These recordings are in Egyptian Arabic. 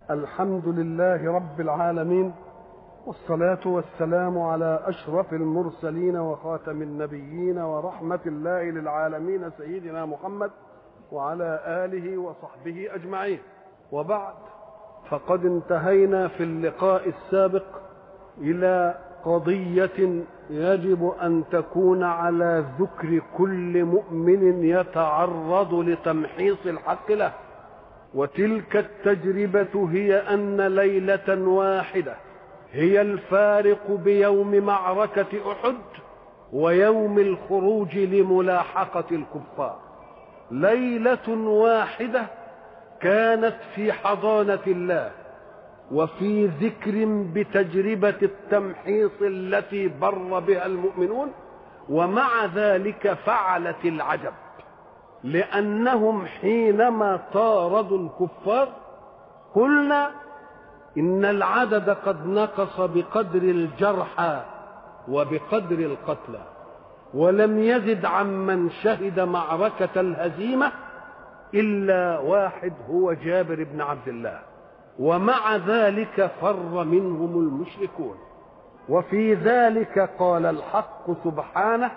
الحمد لله رب العالمين والصلاة والسلام على أشرف المرسلين وخاتم النبيين ورحمة الله للعالمين سيدنا محمد وعلى آله وصحبه أجمعين وبعد فقد انتهينا في اللقاء السابق إلى قضية يجب أن تكون على ذكر كل مؤمن يتعرض لتمحيص الحق له وتلك التجربة هي أن ليلة واحدة هي الفارق بيوم معركة أحد ويوم الخروج لملاحقة الكفار ليلة واحدة كانت في حضانة الله وفي ذكر بتجربة التمحيص التي بر بها المؤمنون ومع ذلك فعلت العجب لأنهم حينما طاردوا الكفار قلنا إن العدد قد نقص بقدر الجرحى وبقدر القتلى ولم يزد عمن شهد معركة الهزيمة إلا واحد هو جابر بن عبد الله ومع ذلك فر منهم المشركون وفي ذلك قال الحق سبحانه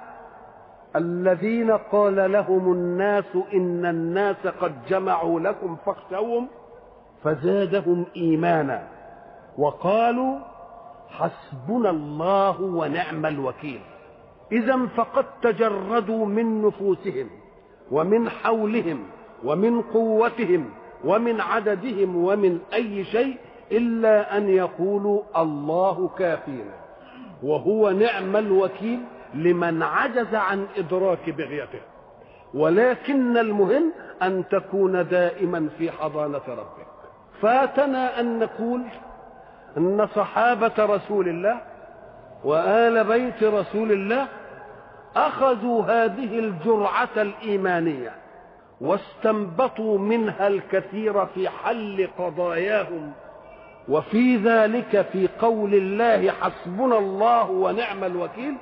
الذين قال لهم الناس ان الناس قد جمعوا لكم فاخشوهم فزادهم ايمانا وقالوا حسبنا الله ونعم الوكيل اذا فقد تجردوا من نفوسهم ومن حولهم ومن قوتهم ومن عددهم ومن اي شيء الا ان يقولوا الله كافينا وهو نعم الوكيل لمن عجز عن ادراك بغيته ولكن المهم ان تكون دائما في حضانه ربك فاتنا ان نقول ان صحابه رسول الله وال بيت رسول الله اخذوا هذه الجرعه الايمانيه واستنبطوا منها الكثير في حل قضاياهم وفي ذلك في قول الله حسبنا الله ونعم الوكيل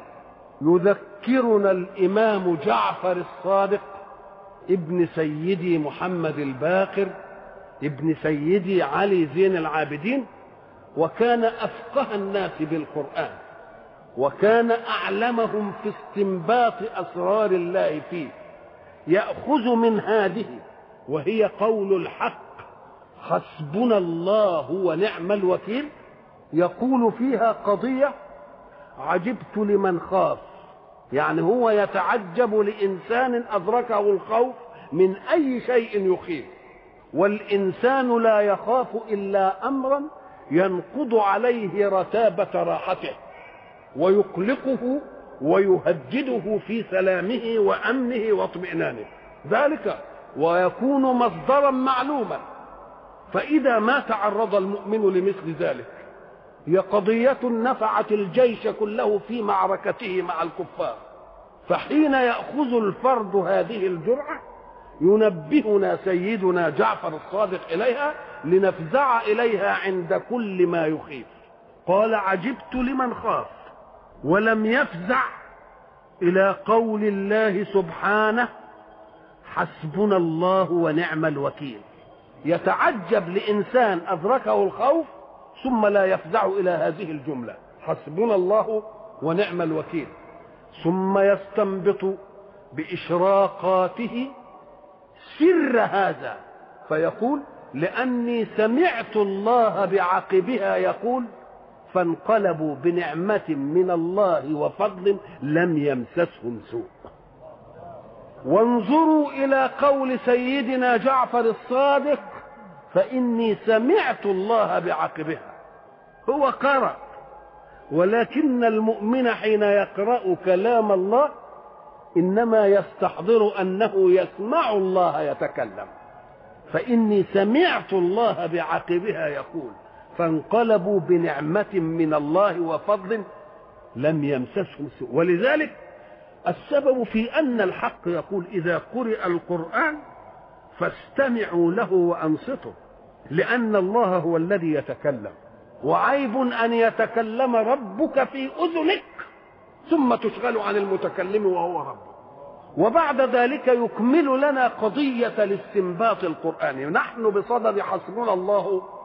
يذكرنا الامام جعفر الصادق ابن سيدي محمد الباقر ابن سيدي علي زين العابدين وكان افقه الناس بالقران وكان اعلمهم في استنباط اسرار الله فيه ياخذ من هذه وهي قول الحق حسبنا الله ونعم الوكيل يقول فيها قضيه عجبت لمن خاف يعني هو يتعجب لانسان ادركه الخوف من اي شيء يخيف والانسان لا يخاف الا امرا ينقض عليه رتابه راحته ويقلقه ويهدده في سلامه وامنه واطمئنانه ذلك ويكون مصدرا معلوما فاذا ما تعرض المؤمن لمثل ذلك هي قضية نفعت الجيش كله في معركته مع الكفار فحين يأخذ الفرد هذه الجرعة ينبهنا سيدنا جعفر الصادق إليها لنفزع إليها عند كل ما يخيف قال عجبت لمن خاف ولم يفزع إلى قول الله سبحانه حسبنا الله ونعم الوكيل يتعجب لإنسان أدركه الخوف ثم لا يفزع الى هذه الجمله حسبنا الله ونعم الوكيل ثم يستنبط باشراقاته سر هذا فيقول لاني سمعت الله بعقبها يقول فانقلبوا بنعمه من الله وفضل لم يمسسهم سوء وانظروا الى قول سيدنا جعفر الصادق فاني سمعت الله بعقبها هو قرأ ولكن المؤمن حين يقرأ كلام الله إنما يستحضر أنه يسمع الله يتكلم فإني سمعت الله بعقبها يقول فانقلبوا بنعمة من الله وفضل لم يمسسهم سوء ولذلك السبب في أن الحق يقول إذا قرئ القرآن فاستمعوا له وأنصتوا لأن الله هو الذي يتكلم وعيب ان يتكلم ربك في اذنك ثم تشغل عن المتكلم وهو ربك وبعد ذلك يكمل لنا قضية الاستنباط القرآني نحن بصدد حسبنا الله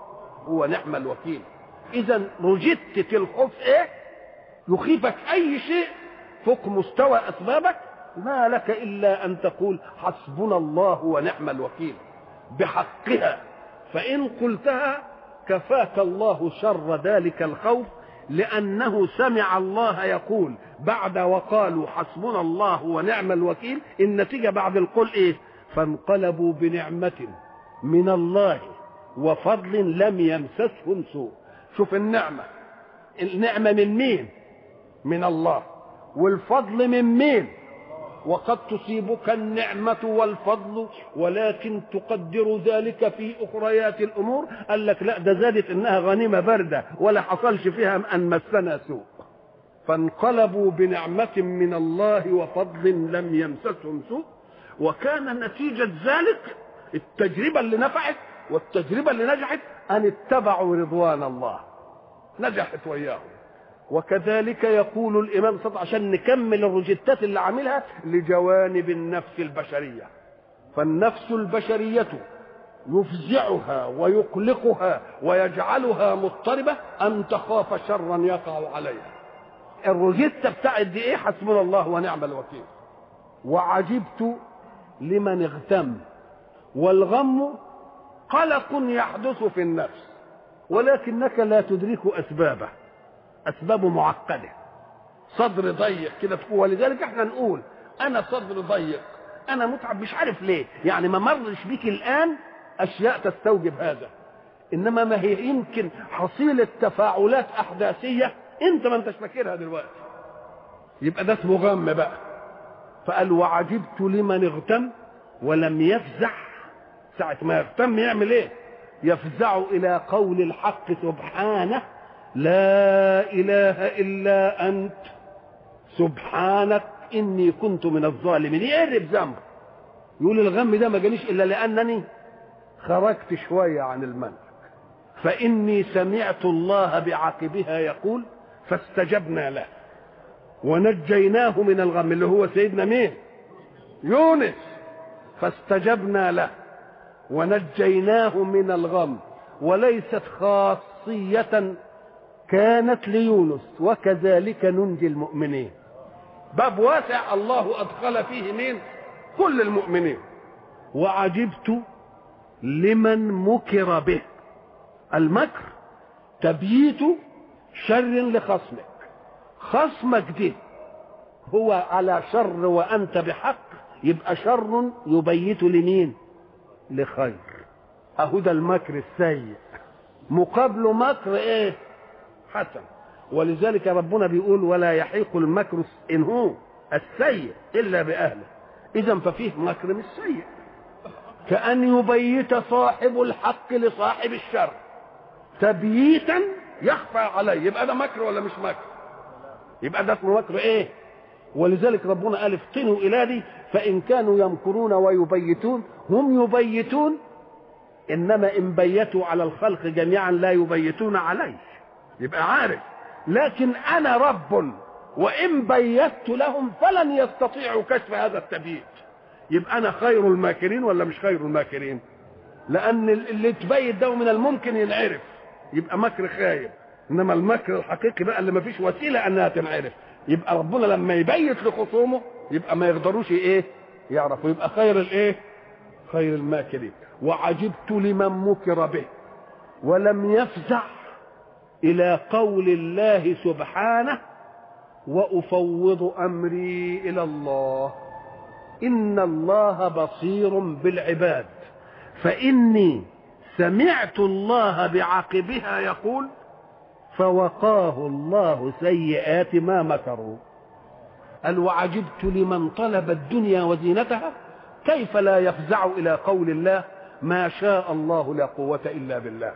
ونعم الوكيل اذا رجدت الخوف ايه يخيفك اي شيء فوق مستوى اسبابك ما لك الا ان تقول حسبنا الله ونعم الوكيل بحقها فان قلتها كفاك الله شر ذلك الخوف لأنه سمع الله يقول بعد وقالوا حسبنا الله ونعم الوكيل النتيجة بعد القول إيه فانقلبوا بنعمة من الله وفضل لم يمسسهم سوء شوف النعمة النعمة من مين من الله والفضل من مين وقد تصيبك النعمة والفضل ولكن تقدر ذلك في أخريات الأمور قال لك لا ده زادت إنها غنيمة باردة ولا حصلش فيها أن مسنا سوء فانقلبوا بنعمة من الله وفضل لم يمسسهم سوء وكان نتيجة ذلك التجربة اللي نفعت والتجربة اللي نجحت أن اتبعوا رضوان الله نجحت وياهم وكذلك يقول الامام صدق عشان نكمل الروجيتات اللي عاملها لجوانب النفس البشريه فالنفس البشريه يفزعها ويقلقها ويجعلها مضطربه ان تخاف شرا يقع عليها الروجيتا بتاعت دي ايه حسبنا الله ونعم الوكيل وعجبت لمن اغتم والغم قلق يحدث في النفس ولكنك لا تدرك اسبابه اسبابه معقده صدر ضيق كده ولذلك احنا نقول انا صدر ضيق انا متعب مش عارف ليه يعني ما مرش بيك الان اشياء تستوجب هذا انما ما هي يمكن حصيله تفاعلات احداثيه انت ما انتش فاكرها دلوقتي يبقى ده اسمه غم بقى فقال وعجبت لمن اغتم ولم يفزع ساعة ما يغتم يعمل ايه يفزع الى قول الحق سبحانه لا اله الا انت سبحانك اني كنت من الظالمين يقرب ذنبه يقول الغم ده ما جاليش الا لانني خرجت شويه عن المنهج فاني سمعت الله بعقبها يقول فاستجبنا له ونجيناه من الغم اللي هو سيدنا مين يونس فاستجبنا له ونجيناه من الغم وليست خاصيه كانت ليونس وكذلك ننجي المؤمنين باب واسع الله ادخل فيه مين كل المؤمنين وعجبت لمن مكر به المكر تبييت شر لخصمك خصمك دي هو على شر وانت بحق يبقى شر يبيت لمين لخير اهو ده المكر السيء مقابله مكر ايه حسن ولذلك ربنا بيقول ولا يحيق المكر ان هو السيء الا باهله اذا ففيه مكر مش سيء كان يبيت صاحب الحق لصاحب الشر تبييتا يخفى عليه يبقى ده مكر ولا مش مكر يبقى ده اسمه مكر ايه ولذلك ربنا قال افتنوا الى دي فان كانوا يمكرون ويبيتون هم يبيتون انما ان بيتوا على الخلق جميعا لا يبيتون عليه يبقى عارف لكن انا رب وان بيت لهم فلن يستطيعوا كشف هذا التبييت يبقى انا خير الماكرين ولا مش خير الماكرين لان اللي تبيت ده من الممكن ينعرف يبقى مكر خايب انما المكر الحقيقي بقى اللي ما فيش وسيله انها تنعرف يبقى ربنا لما يبيت لخصومه يبقى ما يقدروش ايه يعرفوا يبقى خير الايه خير الماكرين وعجبت لمن مكر به ولم يفزع الى قول الله سبحانه وافوض امري الى الله ان الله بصير بالعباد فاني سمعت الله بعقبها يقول فوقاه الله سيئات ما مكروا قال وعجبت لمن طلب الدنيا وزينتها كيف لا يفزع الى قول الله ما شاء الله لا قوه الا بالله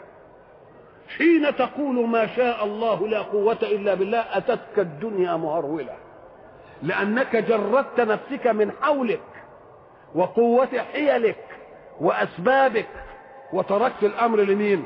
حين تقول ما شاء الله لا قوة إلا بالله أتتك الدنيا مهرولة لأنك جردت نفسك من حولك وقوة حيلك وأسبابك وتركت الأمر لمين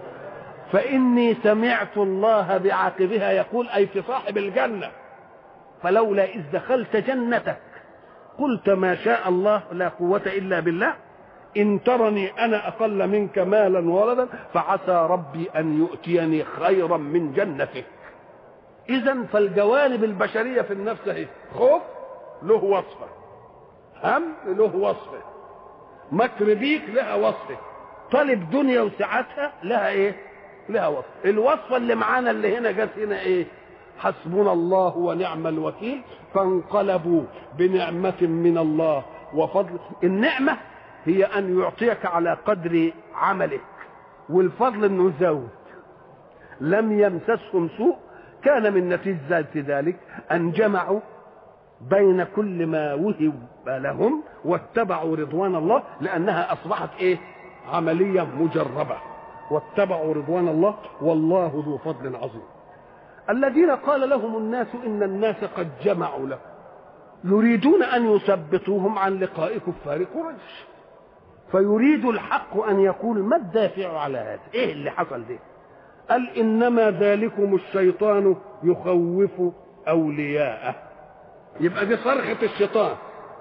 فإني سمعت الله بعاقبها يقول أي في صاحب الجنة فلولا إذ دخلت جنتك قلت ما شاء الله لا قوة إلا بالله إن ترني أنا أقل منك مالا وولدا فعسى ربي أن يؤتيني خيرا من جنتك إذا فالجوانب البشرية في النفس هي خوف له وصفة هم له وصفة مكر بيك لها وصفة طالب دنيا وسعتها لها ايه لها وصفة الوصفة اللي معانا اللي هنا جت هنا ايه حسبنا الله ونعم الوكيل فانقلبوا بنعمة من الله وفضل النعمة هي أن يعطيك على قدر عملك والفضل أنه يزود لم يمسسهم سوء كان من نتيجة ذلك أن جمعوا بين كل ما وهب لهم واتبعوا رضوان الله لأنها أصبحت إيه عملية مجربة واتبعوا رضوان الله والله ذو فضل عظيم الذين قال لهم الناس إن الناس قد جمعوا لهم يريدون أن يثبطوهم عن لقاء كفار قريش فيريد الحق أن يقول ما الدافع على هذا إيه اللي حصل ده قال إنما ذلكم الشيطان يخوف أولياءه يبقى دي صرخة الشيطان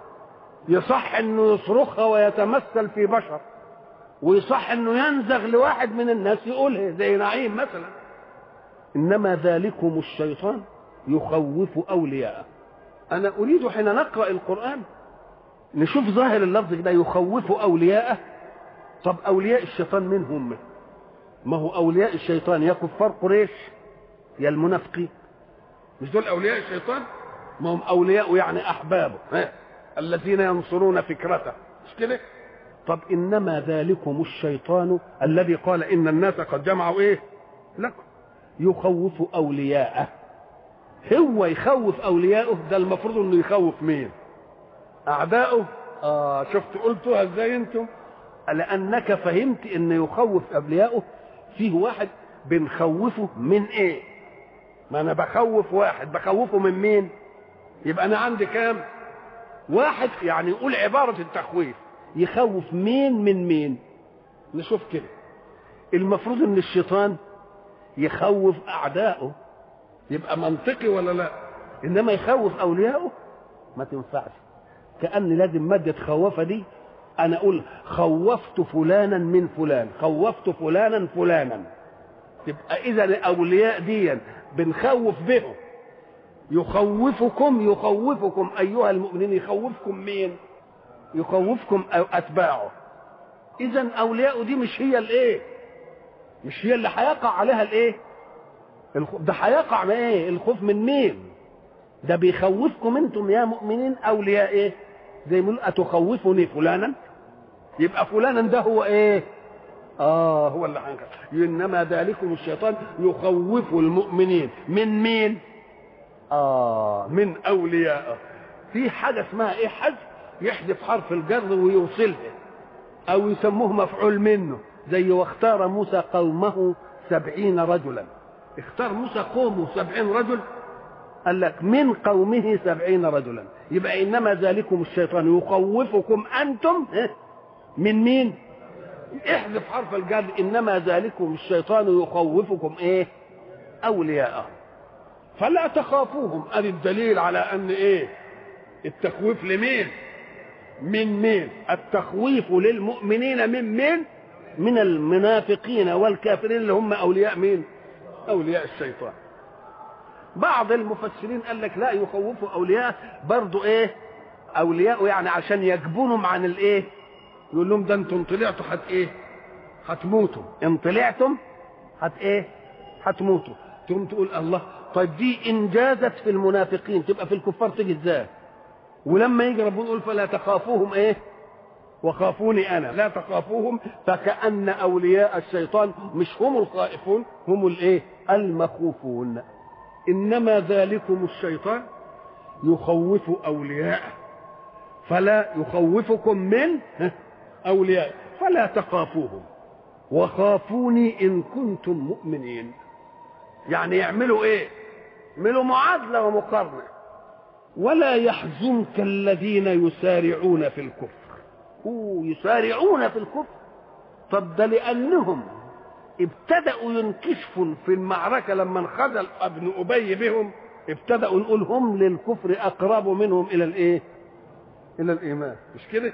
يصح انه يصرخها ويتمثل في بشر ويصح انه ينزغ لواحد من الناس يقولها زي نعيم مثلا انما ذلكم الشيطان يخوف اولياءه انا اريد حين نقرا القران نشوف ظاهر اللفظ ده يخوف اولياءه طب اولياء الشيطان من هم ما هو اولياء الشيطان يا كفار قريش يا المنافقين مش دول اولياء الشيطان ما هم اولياء يعني احبابه ها؟ الذين ينصرون فكرته مش كده طب انما ذلكم الشيطان الذي قال ان الناس قد جمعوا ايه لكم يخوف اولياءه هو يخوف اولياءه ده المفروض انه يخوف مين اعدائه اه شفت قلتوها ازاي انتم لانك فهمت ان يخوف اولياءه فيه واحد بنخوفه من ايه ما انا بخوف واحد بخوفه من مين يبقى انا عندي كام واحد يعني يقول عبارة التخويف يخوف مين من مين نشوف كده المفروض ان الشيطان يخوف اعدائه يبقى منطقي ولا لا انما يخوف اوليائه ما تنفعش كان لازم ماده خوفه دي انا اقول خوفت فلانا من فلان خوفت فلانا فلانا تبقى اذا الاولياء دي بنخوف بهم يخوفكم يخوفكم ايها المؤمنين يخوفكم مين يخوفكم اتباعه اذا اولياءه دي مش هي الايه مش هي اللي هيقع عليها الايه ده هيقع من ايه الخوف من مين ده بيخوفكم انتم يا مؤمنين اولياء ايه زي ما اتخوفني فلانا يبقى فلانا ده هو ايه اه هو اللي هنكر انما ذلكم الشيطان يخوف المؤمنين من مين آه من أوليائه في حاجة اسمها إيه حذف يحذف حرف الجر ويوصلها أو يسموه مفعول منه زي واختار موسى قومه سبعين رجلا اختار موسى قومه سبعين رجل قال لك من قومه سبعين رجلا يبقى إنما ذلكم الشيطان يخوفكم أنتم من مين احذف حرف الجر إنما ذلكم الشيطان يخوفكم إيه أولياءه فلا تخافوهم ادي الدليل على ان ايه التخويف لمين من مين التخويف للمؤمنين من مين من المنافقين والكافرين اللي هم اولياء مين اولياء الشيطان بعض المفسرين قال لك لا يخوفوا اولياء برضو ايه اولياء يعني عشان يجبنهم عن الايه يقول لهم ده انتم طلعتوا هت ايه هتموتوا ان طلعتم هت ايه هتموتوا تقوم تقول الله طيب دي ان جازت في المنافقين تبقى في الكفار تيجي ازاي ولما يجي ربنا يقول فلا تخافوهم ايه وخافوني انا لا تخافوهم فكأن اولياء الشيطان مش هم الخائفون هم الايه المخوفون انما ذلكم الشيطان يخوف اولياءه فلا يخوفكم من اولياء فلا تخافوهم وخافوني ان كنتم مؤمنين يعني يعملوا ايه يعملوا معادله ومقارنه ولا يحزنك الذين يسارعون في الكفر أوه يسارعون في الكفر طب ده لانهم ابتدأوا ينكشفوا في المعركة لما انخذل ابن أبي بهم ابتدأوا نقول هم للكفر أقرب منهم إلى الإيه؟ إلى الإيمان مش كده؟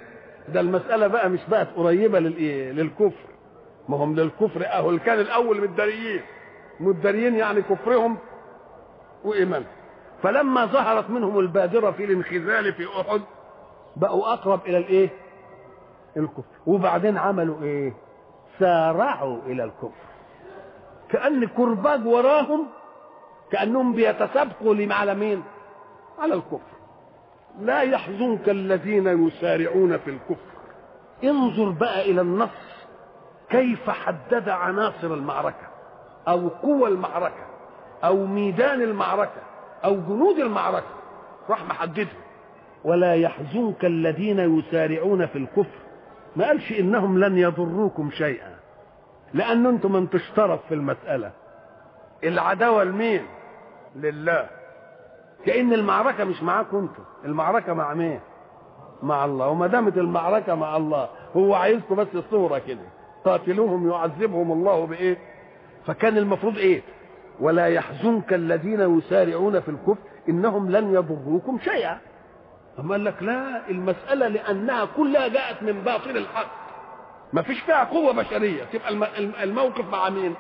ده المساله بقى مش بقت قريبه للايه للكفر ما هم للكفر اهو كان الاول متداريين متداريين يعني كفرهم وايمانهم فلما ظهرت منهم البادره في الانخذال في احد بقوا اقرب الى الايه الكفر وبعدين عملوا ايه سارعوا الى الكفر كان كرباج وراهم كانهم بيتسابقوا على مين على الكفر لا يحزنك الذين يسارعون في الكفر انظر بقى الى النص كيف حدد عناصر المعركه او قوى المعركه او ميدان المعركه او جنود المعركه راح محددها ولا يحزنك الذين يسارعون في الكفر ما قالش انهم لن يضروكم شيئا لان انتم من تشترط في المساله العداوه لمين لله كان المعركه مش معاكم انتم المعركه مع مين مع الله وما دامت المعركه مع الله هو عايزكم بس صوره كده قاتلوهم يعذبهم الله بايه فكان المفروض ايه ولا يحزنك الذين يسارعون في الكفر انهم لن يضروكم شيئا أما قال لك لا المسألة لأنها كلها جاءت من باطل الحق ما فيش فيها قوة بشرية تبقى الموقف مع مين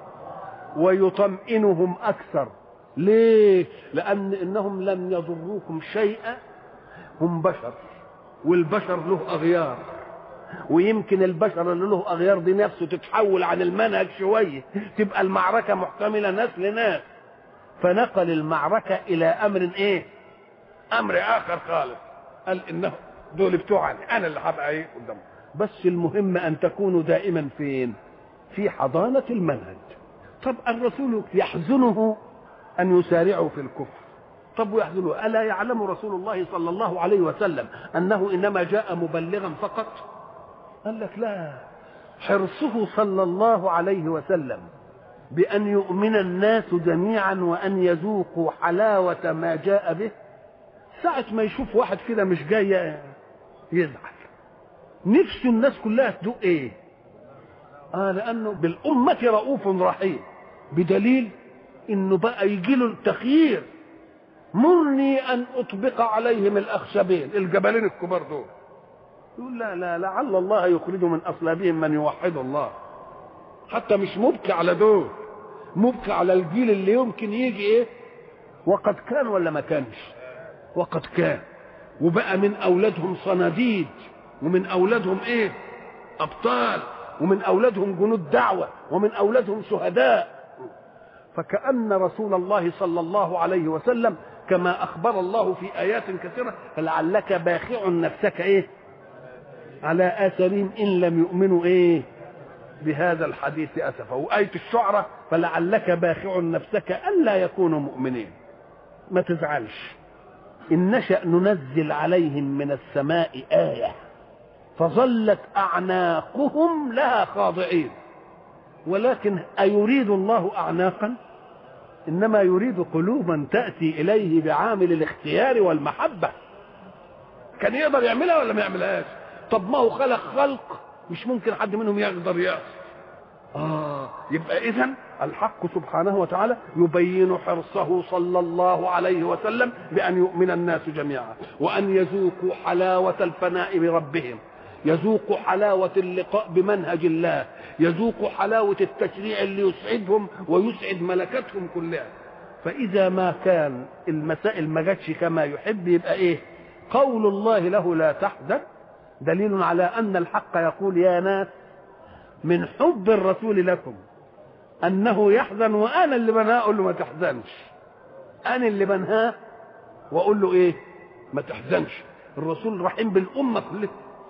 ويطمئنهم أكثر ليه لأن إنهم لم يضروكم شيئا هم بشر والبشر له أغيار ويمكن البشر اللي له أغيار دي نفسه تتحول عن المنهج شوية تبقى المعركة محتملة ناس لناس فنقل المعركة إلى أمر إيه امر اخر خالص قال انه دول بتوعني انا اللي هبقى ايه قدامهم بس المهم ان تكونوا دائما فين في حضانه المنهج طب الرسول يحزنه ان يسارعوا في الكفر طب ويحزنه الا يعلم رسول الله صلى الله عليه وسلم انه انما جاء مبلغا فقط قال لك لا حرصه صلى الله عليه وسلم بأن يؤمن الناس جميعا وأن يذوقوا حلاوة ما جاء به ساعة ما يشوف واحد كده مش جاي يزعل نفس الناس كلها تدوق ايه اه لانه بالأمة رؤوف رحيم بدليل انه بقى يجي له التخيير مرني ان اطبق عليهم الاخشبين الجبلين الكبار دول يقول لا لا لعل الله يخرج من اصلابهم من يوحد الله حتى مش مبكي على دول مبكي على الجيل اللي يمكن يجي ايه وقد كان ولا ما كانش وقد كان وبقى من اولادهم صناديد ومن اولادهم ايه ابطال ومن اولادهم جنود دعوه ومن اولادهم شهداء فكأن رسول الله صلى الله عليه وسلم كما أخبر الله في آيات كثيرة فلعلك باخع نفسك إيه على آثارهم إن لم يؤمنوا إيه بهذا الحديث أسفا وآية الشعرة فلعلك باخع نفسك ألا يكونوا مؤمنين ما تزعلش إن نشأ ننزل عليهم من السماء آية فظلت أعناقهم لها خاضعين ولكن أيريد الله أعناقا إنما يريد قلوبا تأتي إليه بعامل الاختيار والمحبة كان يقدر يعملها ولا ما يعملهاش طب ما هو خلق خلق مش ممكن حد منهم يقدر يعصي آه يبقى إذا الحق سبحانه وتعالى يبين حرصه صلى الله عليه وسلم بأن يؤمن الناس جميعا وأن يذوقوا حلاوة الفناء بربهم يذوقوا حلاوة اللقاء بمنهج الله يذوقوا حلاوة التشريع اللي يسعدهم ويسعد ملكتهم كلها فإذا ما كان المسائل ما جاتش كما يحب يبقى إيه قول الله له لا تحزن دليل على أن الحق يقول يا ناس من حب الرسول لكم انه يحزن وانا اللي بنهاه اقول له ما تحزنش انا اللي بنهاه واقول له ايه ما تحزنش الرسول رحيم بالامه كلها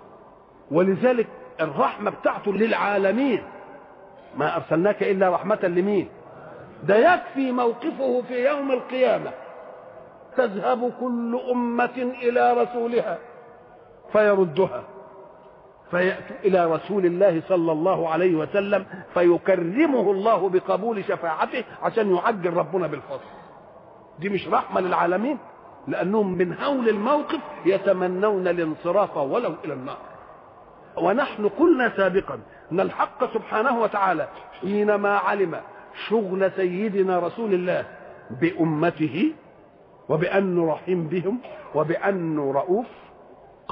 ولذلك الرحمه بتاعته للعالمين ما ارسلناك الا رحمه لمين ده يكفي موقفه في يوم القيامه تذهب كل امه الى رسولها فيردها فيأتوا إلى رسول الله صلى الله عليه وسلم فيكرمه الله بقبول شفاعته عشان يعجل ربنا بالفضل دي مش رحمة للعالمين لأنهم من هول الموقف يتمنون الانصراف ولو إلى النار ونحن قلنا سابقا أن الحق سبحانه وتعالى حينما علم شغل سيدنا رسول الله بأمته وبأنه رحيم بهم وبأنه رؤوف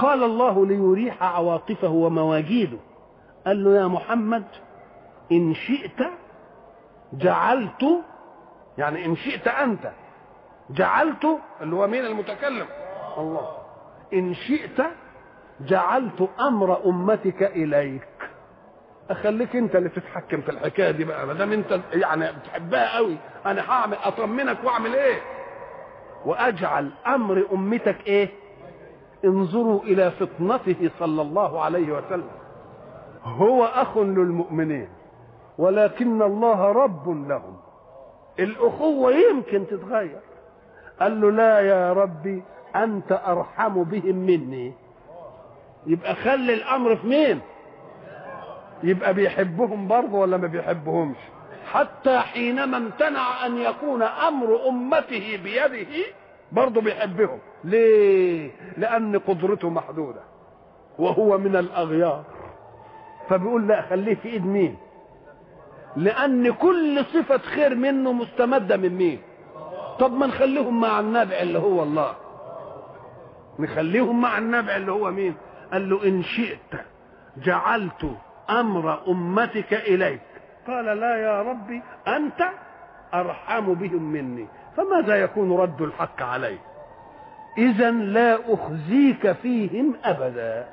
قال الله ليريح عواطفه ومواجيده قال له يا محمد إن شئت جعلت يعني إن شئت أنت جعلت اللي هو مين المتكلم الله إن شئت جعلت أمر أمتك إليك اخليك انت اللي تتحكم في الحكايه دي بقى ما دام انت يعني بتحبها قوي انا هعمل اطمنك واعمل ايه واجعل امر امتك ايه انظروا الى فطنته صلى الله عليه وسلم هو اخ للمؤمنين ولكن الله رب لهم الاخوه يمكن تتغير قال له لا يا ربي انت ارحم بهم مني يبقى خلي الامر في مين يبقى بيحبهم برضه ولا ما بيحبهمش حتى حينما امتنع ان يكون امر امته بيده برضه بيحبهم ليه لان قدرته محدوده وهو من الاغيار فبيقول لا خليه في ايد مين لان كل صفه خير منه مستمده من مين طب ما نخليهم مع النبع اللي هو الله نخليهم مع النبع اللي هو مين قال له ان شئت جعلت امر امتك اليك قال لا يا ربي انت ارحم بهم مني فماذا يكون رد الحق عليه اذا لا اخزيك فيهم ابدا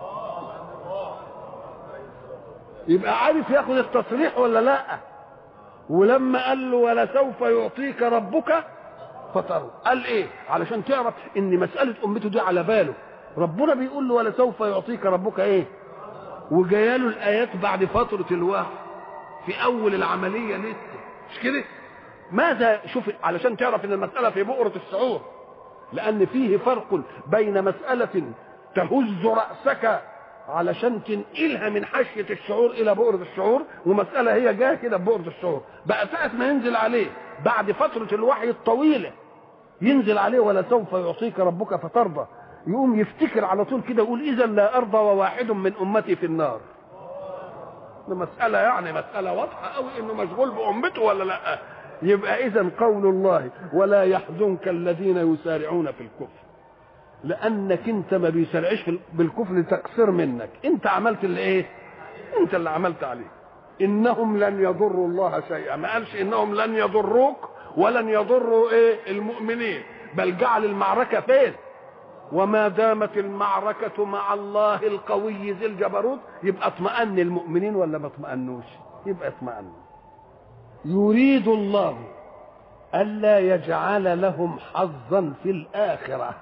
يبقى عارف ياخذ التصريح ولا لا ولما قال له ولسوف يعطيك ربك فترى قال ايه علشان تعرف ان مساله امته دي على باله ربنا بيقول له ولسوف يعطيك ربك ايه وجايه له الايات بعد فتره الوحي في اول العمليه لسه مش كده ماذا شوف علشان تعرف ان المساله في بؤره الشعور لان فيه فرق بين مساله تهز راسك علشان تنقلها من حاشيه الشعور الى بؤره الشعور ومساله هي جايه كده ببؤره الشعور بقى ساعه ما ينزل عليه بعد فتره الوحي الطويله ينزل عليه ولا سوف يعطيك ربك فترضى يقوم يفتكر على طول كده يقول اذا لا ارضى وواحد من امتي في النار ده مساله يعني مساله واضحه قوي انه مشغول بامته ولا لا يبقى اذا قول الله ولا يحزنك الذين يسارعون في الكفر لانك انت ما بيسارعش بالكفر تقصير منك انت عملت اللي ايه انت اللي عملت عليه انهم لن يضروا الله شيئا ما قالش انهم لن يضروك ولن يضروا ايه المؤمنين بل جعل المعركه فين وما دامت المعركة مع الله القوي ذي الجبروت يبقى اطمأن المؤمنين ولا ما اطمأنوش يبقى اطمأن يريد الله ألا يجعل لهم حظا في الآخرة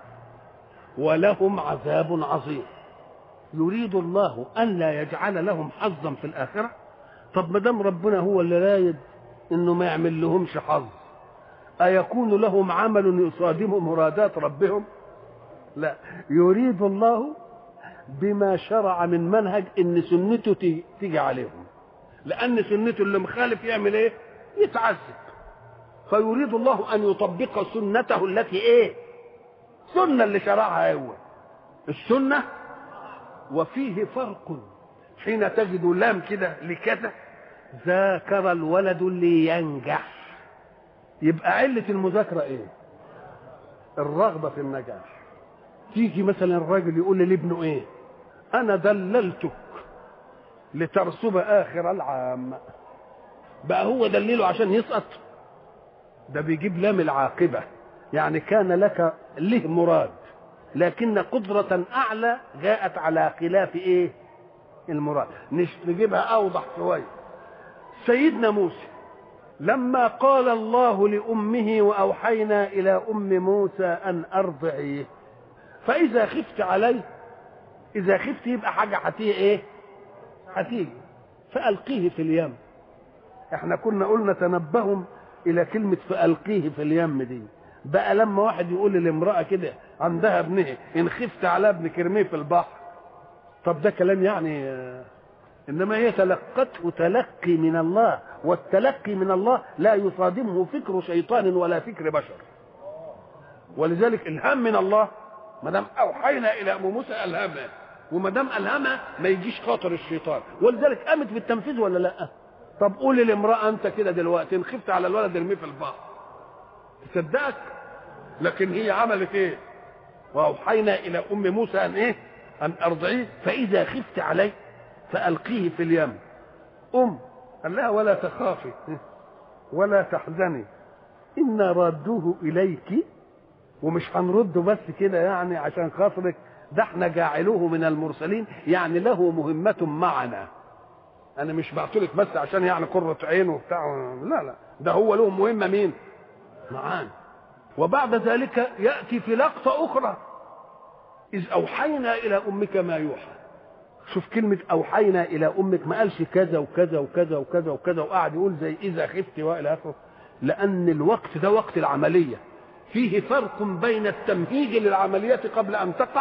ولهم عذاب عظيم يريد الله أن لا يجعل لهم حظا في الآخرة طب ما دام ربنا هو اللي رايد انه ما يعمل لهمش حظ أيكون لهم عمل يصادم مرادات ربهم لا يريد الله بما شرع من منهج ان سنته تيجي عليهم لان سنته اللي مخالف يعمل ايه يتعذب فيريد الله ان يطبق سنته التي ايه سنه اللي شرعها هو السنه وفيه فرق حين تجد لام كده لكذا ذاكر الولد لينجح يبقى علة المذاكرة ايه الرغبة في النجاح تيجي مثلا الراجل يقول لابنه ايه انا دللتك لترسب اخر العام بقى هو دليله عشان يسقط ده بيجيب لام العاقبة يعني كان لك له مراد لكن قدرة أعلى جاءت على خلاف إيه المراد نجيبها أوضح شوية سيدنا موسى لما قال الله لأمه وأوحينا إلى أم موسى أن أرضعيه فإذا خفت عليه إذا خفت يبقى حاجة هتيجي إيه؟ هتيجي فألقيه في اليم احنا كنا قلنا تنبههم إلى كلمة فألقيه في اليم دي بقى لما واحد يقول للامرأة كده عندها ابنها إن خفت على ابنك ارميه في البحر طب ده كلام يعني إنما هي تلقته تلقي من الله والتلقي من الله لا يصادمه فكر شيطان ولا فكر بشر ولذلك الهام من الله ما دام اوحينا الى ام موسى الهمها وما دام الهمها ما يجيش خاطر الشيطان ولذلك قامت بالتنفيذ ولا لا طب قول للامراه انت كده دلوقتي ان خفت على الولد ارميه في البحر تصدقك لكن هي عملت ايه واوحينا الى ام موسى ان ايه ان ارضعيه فاذا خفت عليه فالقيه في اليم ام قال لها ولا تخافي ولا تحزني انا رادوه اليك ومش هنرده بس كده يعني عشان خاطرك ده احنا جاعلوه من المرسلين يعني له مهمة معنا انا مش بعتلك بس عشان يعني قرة عين وبتاع لا لا ده هو له مهمة مين معانا وبعد ذلك يأتي في لقطة أخرى إذ أوحينا إلى أمك ما يوحى شوف كلمة أوحينا إلى أمك ما قالش كذا وكذا وكذا وكذا وكذا وقعد يقول زي إذا خفت وإلى آخره لأن الوقت ده وقت العملية فيه فرق بين التمهيد للعملية قبل أن تقع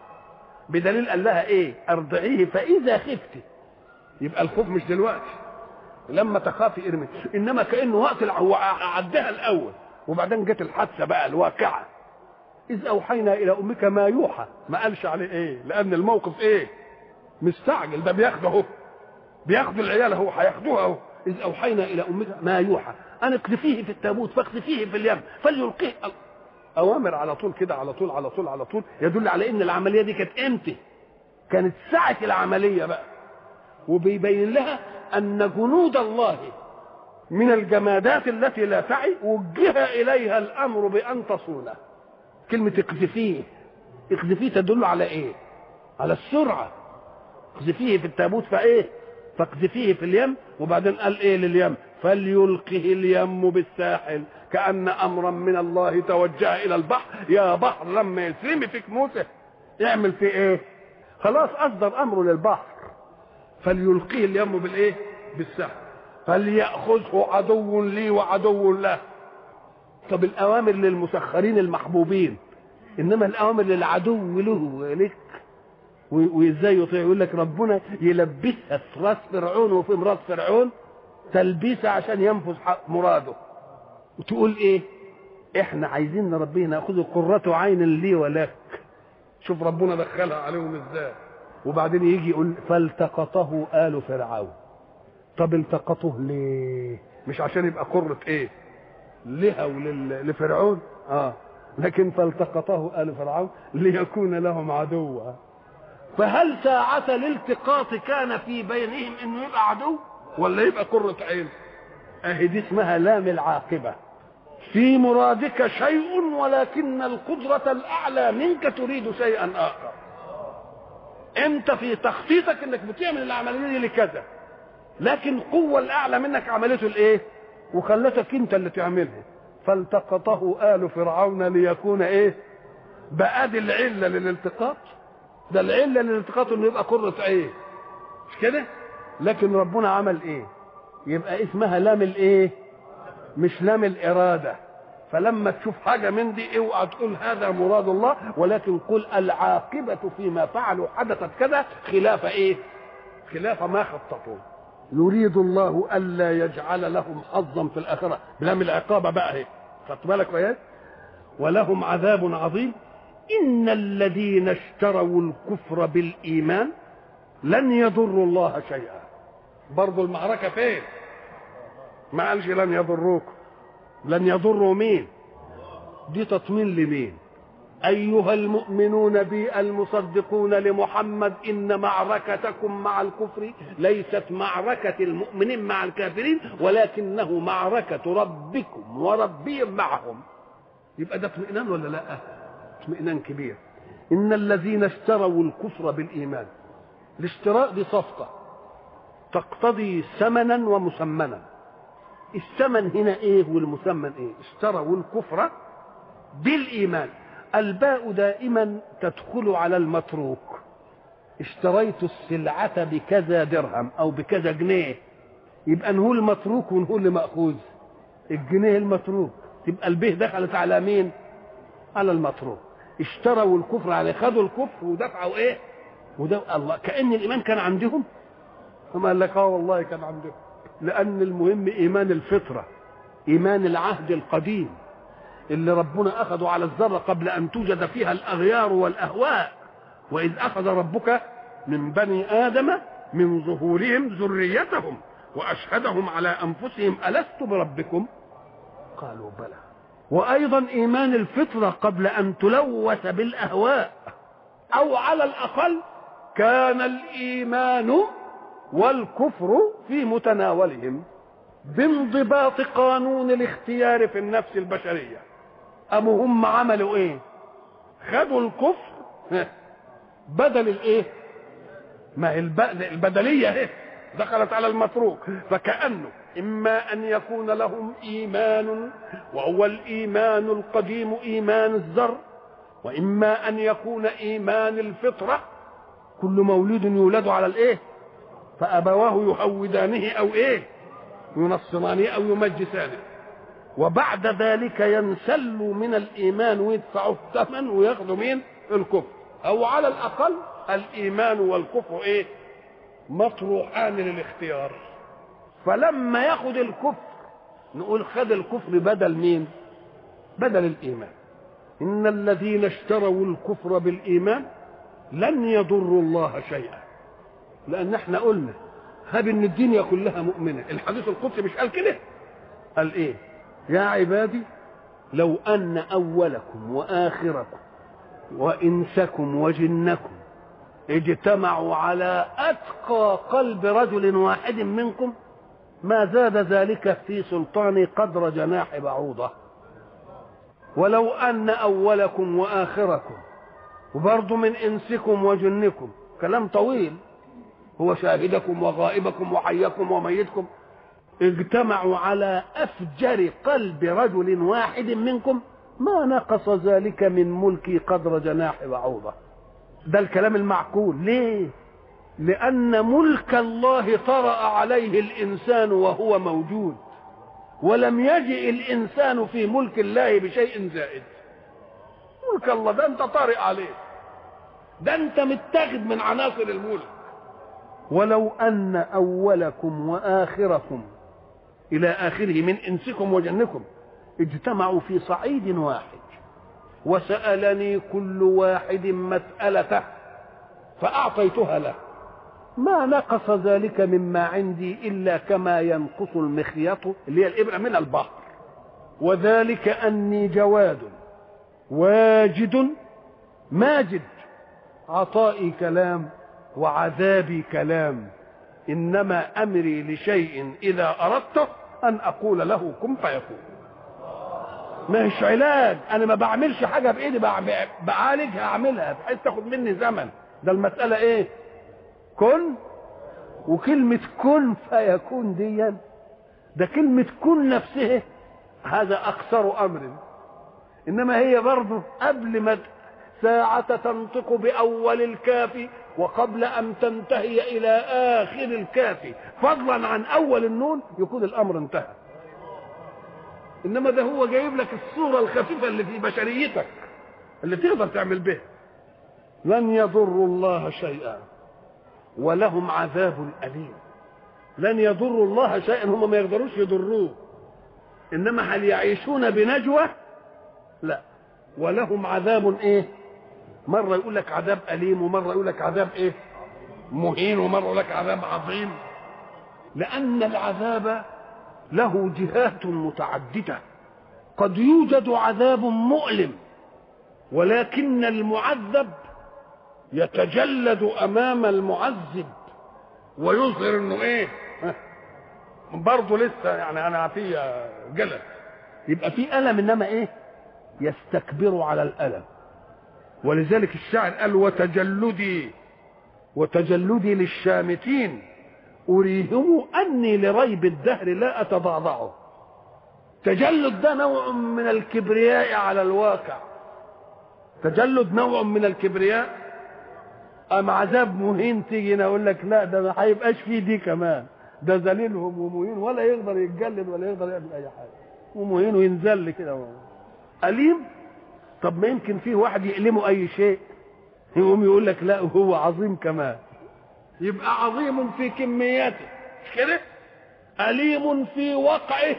بدليل قال لها إيه أرضعيه فإذا خفت يبقى الخوف مش دلوقتي لما تخافي ارمي انما كانه وقت هو عدها الاول وبعدين جت الحادثه بقى الواقعه اذ اوحينا الى امك ما يوحى ما قالش عليه ايه لان الموقف ايه مستعجل ده بياخده اهو بياخدوا العيال اهو هياخدوها اهو اذ اوحينا الى امك ما يوحى ان اقذفيه في التابوت فاقذفيه في اليم فليلقيه اوامر على طول كده على طول على طول على طول يدل على ان العمليه دي كانت امتى كانت ساعه العمليه بقى وبيبين لها ان جنود الله من الجمادات التي لا تعي وجه اليها الامر بان تصونه كلمه اقذفيه اقذفيه تدل على ايه على السرعه اقذفيه في التابوت فايه فاقذفيه في اليم وبعدين قال ايه لليم فليلقه اليم بالساحل كان امرا من الله توجه الى البحر يا بحر لما يسرمي فيك موسى اعمل فيه ايه خلاص اصدر امره للبحر فليلقيه اليم بالايه بالسهل فليأخذه عدو لي وعدو له طب الأوامر للمسخرين المحبوبين إنما الأوامر للعدو له لك وإزاي يطيع يقول لك ربنا يلبسها في راس فرعون وفي مرات فرعون تلبيسها عشان ينفذ مراده وتقول إيه إحنا عايزين نربيه ناخذه قرة عين لي ولك شوف ربنا دخلها عليهم إزاي وبعدين يجي يقول فالتقطه آل فرعون طب التقطه ليه مش عشان يبقى قرة ايه لها ولفرعون اه لكن فالتقطه آل فرعون ليكون لهم عدوا فهل ساعة الالتقاط كان في بينهم انه يبقى عدو ولا يبقى قرة عين اهي دي اسمها لام العاقبة في مرادك شيء ولكن القدرة الأعلى منك تريد شيئا آخر انت في تخطيطك انك بتعمل العمليه دي لكذا لكن القوه الاعلى منك عملته الايه وخلتك انت اللي تعملها فالتقطه ال فرعون ليكون ايه بقى دي العله للالتقاط ده العله للالتقاط انه يبقى قره عين مش كده لكن ربنا عمل ايه يبقى اسمها لام الايه مش لام الاراده فلما تشوف حاجه من دي اوعى تقول هذا مراد الله ولكن قل العاقبه فيما فعلوا حدثت كذا خلاف ايه خلاف ما خططوا يريد الله الا يجعل لهم حظا في الاخره بلام العقابه بقى اهي خدت بالك ايه ولهم عذاب عظيم ان الذين اشتروا الكفر بالايمان لن يضروا الله شيئا برضو المعركه فين ما قالش لن يضروكم لن يضروا مين دي تطمين لمين ايها المؤمنون بي المصدقون لمحمد ان معركتكم مع الكفر ليست معركه المؤمنين مع الكافرين ولكنه معركه ربكم وربهم معهم يبقى ده اطمئنان ولا لا اطمئنان كبير ان الذين اشتروا الكفر بالايمان الاشتراء دي صفقه تقتضي ثمنا ومسمنا الثمن هنا ايه والمسمن ايه اشتروا الكفر بالايمان الباء دائما تدخل على المتروك اشتريت السلعة بكذا درهم او بكذا جنيه يبقى نقول متروك ونقول مأخوذ الجنيه المتروك تبقى البه دخلت على مين على المتروك اشتروا الكفر على خدوا الكفر ودفعوا ايه وده الله كأن الإيمان كان عندهم ثم قال لك اه والله كان عندهم لأن المهم إيمان الفطرة إيمان العهد القديم اللي ربنا أخذه على الذرة قبل أن توجد فيها الأغيار والأهواء وإذ أخذ ربك من بني آدم من ظهورهم ذريتهم وأشهدهم على أنفسهم ألست بربكم قالوا بلى وأيضا إيمان الفطرة قبل أن تلوث بالأهواء او على الاقل كان الايمان والكفر في متناولهم بانضباط قانون الاختيار في النفس البشريه ام هم عملوا ايه خدوا الكفر بدل الايه ما البدليه اهي دخلت على المتروك فكانه اما ان يكون لهم ايمان وهو الايمان القديم ايمان الذر واما ان يكون ايمان الفطره كل مولود يولد على الايه فابواه يهودانه او ايه ينصرانه او يمجسانه وبعد ذلك ينسلوا من الايمان ويدفعوا الثمن وياخذوا مين الكفر او على الاقل الايمان والكفر ايه مطروحان للاختيار فلما ياخد الكفر نقول خد الكفر بدل مين بدل الايمان ان الذين اشتروا الكفر بالايمان لن يضروا الله شيئا لان احنا قلنا هب ان الدنيا كلها مؤمنه الحديث القدسي مش قال كده قال ايه يا عبادي لو ان اولكم واخركم وانسكم وجنكم اجتمعوا على اتقى قلب رجل واحد منكم ما زاد ذلك في سلطان قدر جناح بعوضه ولو ان اولكم واخركم وبرضه من انسكم وجنكم كلام طويل هو شاهدكم وغائبكم وحيكم وميتكم اجتمعوا على افجر قلب رجل واحد منكم ما نقص ذلك من ملكي قدر جناح بعوضه ده الكلام المعقول ليه لان ملك الله طرا عليه الانسان وهو موجود ولم يجئ الانسان في ملك الله بشيء زائد ملك الله ده انت طارئ عليه ده انت متاخد من عناصر الملك ولو ان اولكم واخركم الى اخره من انسكم وجنكم اجتمعوا في صعيد واحد وسالني كل واحد مسالته فاعطيتها له ما نقص ذلك مما عندي الا كما ينقص المخيط اللي هي الابره من البحر وذلك اني جواد واجد ماجد عطائي كلام وعذابي كلام انما امري لشيء اذا اردته ان اقول له كن فيكون مش علاج انا ما بعملش حاجه بايدي بعالجها اعملها بحيث تاخد مني زمن ده المساله ايه كن وكلمة كن فيكون ديا ده كلمة كن نفسها هذا أقصر أمر إنما هي برضه قبل ما ساعة تنطق بأول الكاف وقبل أن تنتهي إلى آخر الكاف فضلا عن أول النون يكون الأمر انتهى إنما ده هو جايب لك الصورة الخفيفة اللي في بشريتك اللي تقدر تعمل بها لن يضروا الله شيئا ولهم عذاب أليم لن يضروا الله شيئا هم ما يقدروش يضروه إنما هل يعيشون بنجوى لا ولهم عذاب إيه مرة يقول لك عذاب أليم ومرة يقول لك عذاب إيه مهين ومرة يقول لك عذاب عظيم لأن العذاب له جهات متعددة قد يوجد عذاب مؤلم ولكن المعذب يتجلد امام المعذب ويظهر انه ايه برضه لسه يعني انا في جلد يبقى في الم انما ايه يستكبر على الالم ولذلك الشاعر قال وتجلدي وتجلدي للشامتين أريهم أني لريب الدهر لا أتضعضعه تجلد ده نوع من الكبرياء على الواقع تجلد نوع من الكبرياء أم عذاب مهين تيجي اقول لك لا ده ما هيبقاش فيه دي كمان ده ذليلهم ومهين ولا يقدر يتجلد ولا يقدر يعمل اي حاجه ومهين وينزل كده أليم طب ما يمكن فيه واحد يألمه أي شيء يقوم يقول لك لا هو عظيم كمان يبقى عظيم في كمياته مش كده أليم في وقعه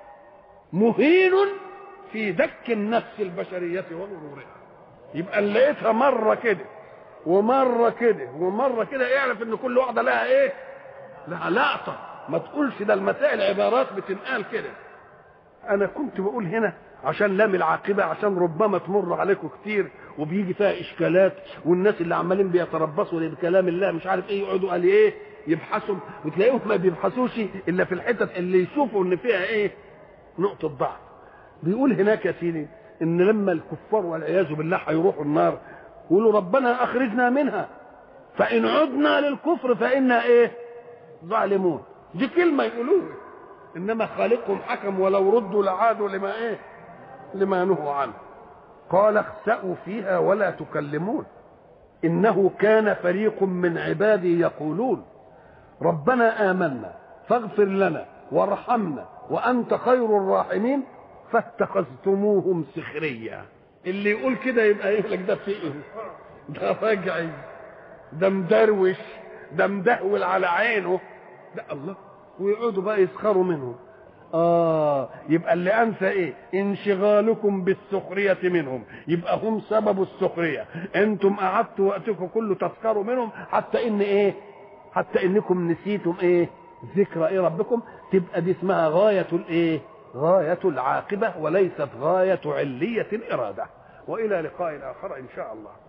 مهين في دك النفس البشرية وغرورها يبقى اللي لقيتها مرة كده ومرة كده ومرة كده اعرف ان كل واحدة لها ايه لها لقطة ما تقولش ده المسائل عبارات بتنقال كده انا كنت بقول هنا عشان لام العاقبة عشان ربما تمر عليكم كتير وبيجي فيها اشكالات والناس اللي عمالين بيتربصوا بكلام الله مش عارف ايه يقعدوا قال ايه يبحثوا وتلاقيهم ما بيبحثوش الا في الحتت اللي يشوفوا ان فيها ايه نقطه ضعف بيقول هناك يا سيدي ان لما الكفار والعياذ بالله هيروحوا النار يقولوا ربنا اخرجنا منها فان عدنا للكفر فانا ايه ظالمون دي كلمه يقولوها انما خالقهم حكم ولو ردوا لعادوا لما ايه لما نهوا عنه قال اخسأوا فيها ولا تكلمون انه كان فريق من عبادي يقولون ربنا آمنا فاغفر لنا وارحمنا وأنت خير الراحمين فاتخذتموهم سخريا اللي يقول كده يبقى يقول لك ده في ايه ده راجعي ده مدروش ده مدهول على عينه ده الله ويقعدوا بقى يسخروا منه اه يبقى اللي انسى ايه انشغالكم بالسخريه منهم يبقى هم سبب السخريه انتم قعدتوا وقتكم كله تسخروا منهم حتى ان ايه حتى انكم نسيتم ايه ذكر ايه ربكم تبقى دي اسمها غايه الايه غايه العاقبه وليست غايه عليه الاراده والى لقاء اخر ان شاء الله